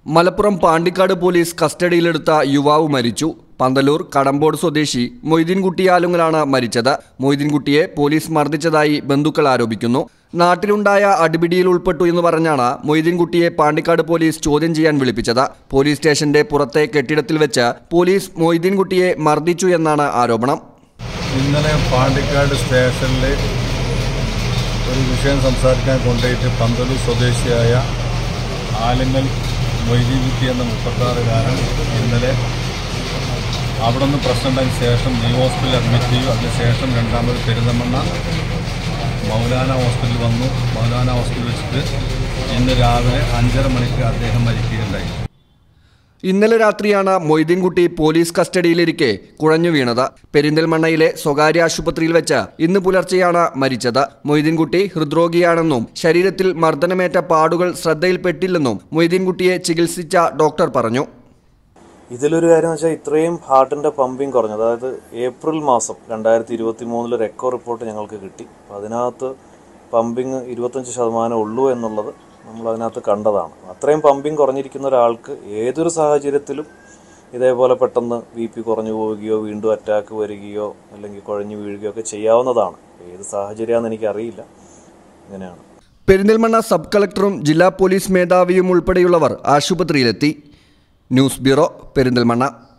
Malappuram Pandikkad police കസ്റ്റഡിയിലെടുത്ത യുവാവ് മരിച്ചു പന്തലൂർ കടമ്പോട് സ്വദേശി മൊയ്തീൻകുട്ടി ആലുങ്ങലാണ് മരിച്ചത് മൊയ്തീൻകുട്ടിയെ പോലീസ് മർദ്ദിച്ചതായി ബന്ധുക്കൾ ആരോപിക്കുന്നു നാട്ടിലുണ്ടായ അടിപിടിയിൽ ഉൾപ്പെട്ടു എന്ന് പറഞ്ഞാണ് മൊയ്തീൻകുട്ടിയെ പാണ്ടിക്കാട് പോലീസ് ചോദ്യം ചെയ്യാൻ വിളിപ്പിച്ചത് പോലീസ് സ്റ്റേഷന്റെ പുറത്തെ കെട്ടിടത്തിൽ വെച്ച് പോലീസ് മൊയ്തീൻകുട്ടിയെ മർദ്ദിച്ചു എന്നാണ് ആരോപണം ഇന്നലെ പാണ്ടിക്കാട് സ്റ്റേഷനിൽ ഒരു വിഷയം സംസാരിക്കാൻ കൊണ്ടുപോയിട്ട് പന്തലൂർ സ്വദേശിയായ ആലിങ്ങൽ മൊയ്തീൻകുട്ടി എന്ന മുപ്പത്താറുകാരൻ ഇന്നലെ അവിടെ നിന്ന് പ്രശ്നമുണ്ടായതിനു ശേഷം ന്യൂ ഹോസ്പിറ്റലിൽ അഡ്മിറ്റ് ചെയ്യും അതിനുശേഷം രണ്ടാമത് പെരുന്തമണ്ണ മൗലാന ഹോസ്പിറ്റലിൽ വന്നു മൗലാന ഹോസ്പിറ്റലിൽ വെച്ചിട്ട് ഇന്ന് രാവിലെ അഞ്ചര മണിക്ക് അദ്ദേഹം മരിക്കുകയുണ്ടായി ഇന്നലെ രാത്രിയാണ് മൊയ്തീൻകുട്ടി പോലീസ് കസ്റ്റഡിയിലിരിക്കെ കുഴഞ്ഞു വീണത് പെരിന്തൽമണ്ണയിലെ സ്വകാര്യ ആശുപത്രിയിൽ വെച്ച് ഇന്ന് പുലർച്ചെയാണ് മരിച്ചത് മൊയ്തീൻകുട്ടി ഹൃദ്രോഗിയാണെന്നും ശരീരത്തിൽ മർദ്ദനമേറ്റ പാടുകൾ ശ്രദ്ധയിൽപ്പെട്ടില്ലെന്നും മൊയ്തീൻകുട്ടിയെ ചികിത്സിച്ച ഡോക്ടർ പറഞ്ഞു ഇതിലൊരു കാര്യം എന്ന് വെച്ചാൽ ഇത്രയും ഹാർട്ടിൻ്റെ പമ്പിങ് കുറഞ്ഞു അതായത് ഏപ്രിൽ മാസം രണ്ടായിരത്തി ഇരുപത്തി മൂന്നിൽ ഒരു എക്കോ റിപ്പോർട്ട് ഞങ്ങൾക്ക് കിട്ടി അപ്പോൾ അതിനകത്ത് പമ്പിങ് ഇരുപത്തഞ്ച് ശതമാനം ഉള്ളൂ എന്നുള്ളത് നമ്മൾ അതിനകത്ത് കണ്ടതാണ് അത്രയും പമ്പിങ് കുറഞ്ഞിരിക്കുന്ന ഒരാൾക്ക് ഏതൊരു സാഹചര്യത്തിലും ഇതേപോലെ പെട്ടെന്ന് ബി പി കുറഞ്ഞു പോവുകയോ വീണ്ടും അറ്റാക്ക് വരികയോ അല്ലെങ്കിൽ കുഴഞ്ഞു വീഴുകയോ ഒക്കെ ചെയ്യാവുന്നതാണ് ഏത് സാഹചര്യമാണെന്ന് എനിക്കറിയില്ല ഇങ്ങനെയാണ് പെരിന്തൽമണ്ണ സബ് കളക്ടറും ജില്ലാ പോലീസ് മേധാവിയും ഉൾപ്പെടെയുള്ളവർ ആശുപത്രിയിലെത്തി ന്യൂസ് ബ്യൂറോ പെരിന്തൽമണ്ണ